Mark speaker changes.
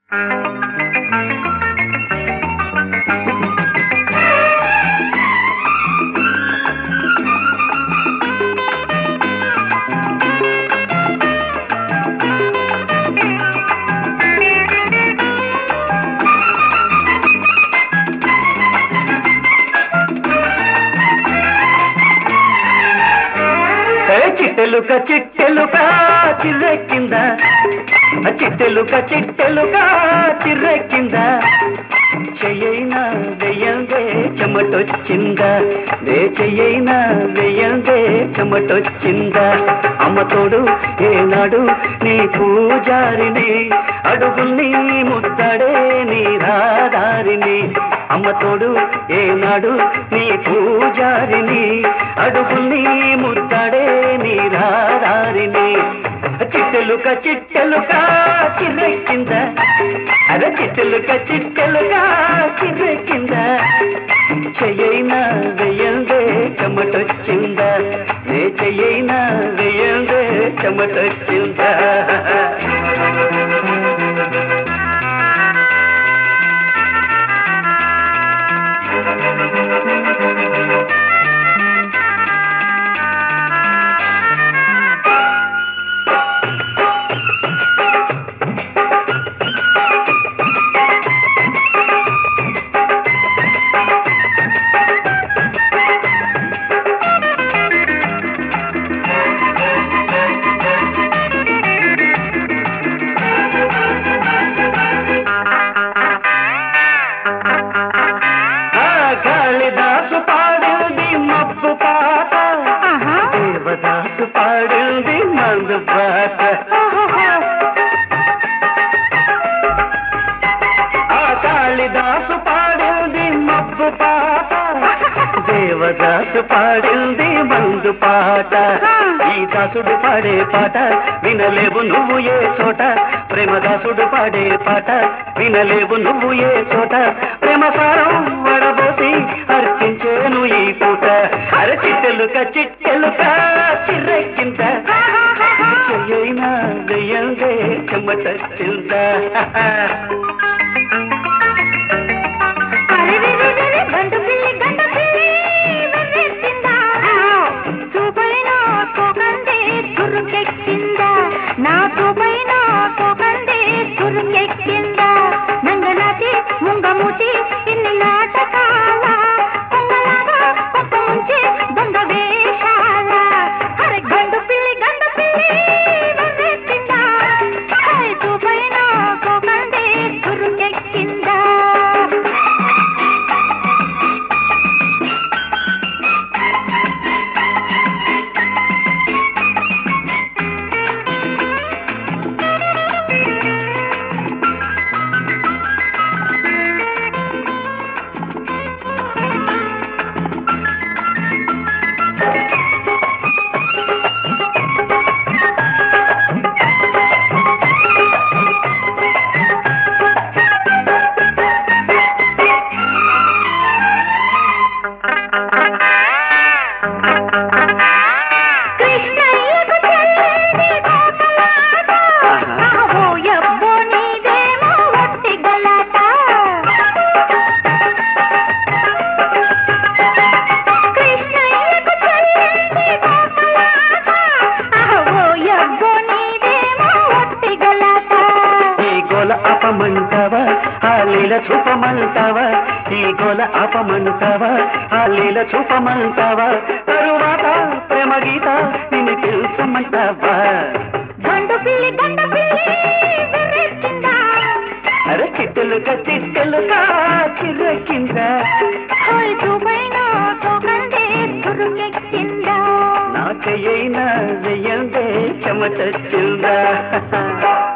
Speaker 1: ఏ చిట్టెలుక చిట్టెలుక చిర్రెక్కింద చిట్టెలుక చిట్టెలుక చిర్రెక్కింద చెయ్యైనా వెయ్యందే చెమటొచ్చిందా they చెయ్యైనా వెయ్యందే చెమటొచ్చిందా అమ్మ తోడు ఏనాడు నీ పూజారిని అడుగుల్ని ముద్దడే నీ రాదారిని అమ్మ తోడు ఏనాడు నీ పూజారిని అడుగుల్ని ముద్దడే నీ రాదారిని చిట్టెలుక చిట్టెలుక చిర్రెక్కింద అర చిట్టెలుక చిట్టెలుక చిర్రెక్కింద చెయ్యైనా వెయ్యందే చెమటొచ్చిందా నే చెయ్యైనా వెయ్యందే చెమటొచ్చిందా ఆ కాళిదాసు పాడింది మబ్బు పాట దేవదాసు పాడింది మందు పాట ఆ కాళిదాసు పాడింది మబ్బు పాట దేవదాసు పాడింది మందు పాట ఈ దాసుడు పాడే పాట వినలేవు నువ్వు ఏ చోట ప్రేమదాసుడు పాడే పాట వినలేవు నువ్వు ఏ చోట ప్రేమ సారం వడబోసి అర్పించేను ఈ పూట అర చిట్టెలుక చిట్టెలుక చిర్రెక్కింత చెయ్యైనా వెయ్యందే చెమట చింత
Speaker 2: అరెరెరెరెరె, గండు పిల్లి, గండు పిల్లి, వెర్రెత్తిందా? చూపైన సోకందే చురుకెక్కిందా? నా చూపైన సోకందే చురుకెక్కిందా? నంగనాచి, ముంగమూచి, ఇన్ని నాటకాల పొంగలాగా కొత్త ముంచి దొంగ వేషాల అరె గండు పిల్లి గండు పిల్లి వెర్రెత్తిందా? హాయ్ చూపైన సోకందే చురుకెక్కిందా కృష్ణయ్యకు చెల్లింది కోకలాట. ఆహో యబ్బో నీదేమో వట్టి గలాట. కృష్ణయ్యకు చెల్లింది కోకలాట. ఆహో యబ్బో నీదేమో వట్టి గలాట.
Speaker 1: ఈ గోల అపమంటావా ఆ లీల చూపమంటావా ఈ గోల అపమంటావా ఆ లీల చూపమంటావా తరువాత ప్రేమ గీత నిన్ను తెలుసమంటావా
Speaker 2: గండు పిల్లి గండు పిల్లి వెర్రెత్తిందా?
Speaker 1: అరే చిట్టెలుక చిట్టెలుక చిర్రెక్కింద
Speaker 2: హాయ్ చూపైన సోకందే చురుకెక్కిందా
Speaker 1: నా చెయ్యైనా వెయ్యందే చెమటొచ్చిందా